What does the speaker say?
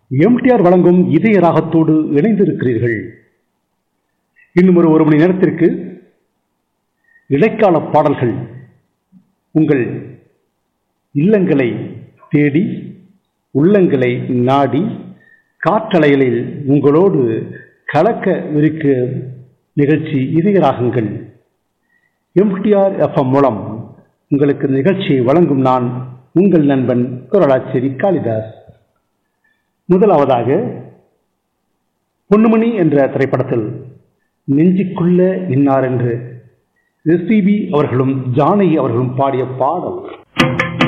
MTR வழங்கும் இதய ராகத்தோடு இணைந்திருக்கிறீர்கள் இன்னும் ஒரு ஒரு மணி நேரத்திற்கு இடைக்கால பாடல்கள் உங்கள் இல்லங்களை தேடி உள்ளங்களை நாடி காற்றலைகளில் உங்களோடு கலக்க விரிக்க நிகழ்ச்சி இதய ராகங்கள் எம்டிஆர் எஃப்எம் மூலம் உங்களுக்கு நிகழ்ச்சியை வழங்கும் நான் உங்கள் நண்பன் குரலாச்சேரி காளிதாஸ் முதலாவதாக பொன்னுமணி என்ற திரைப்படத்தில் நெஞ்சுக்குள்ள இன்னார் என்று எஸ்பிபி அவர்களும் ஜானகி அவர்களும் பாடிய பாடல்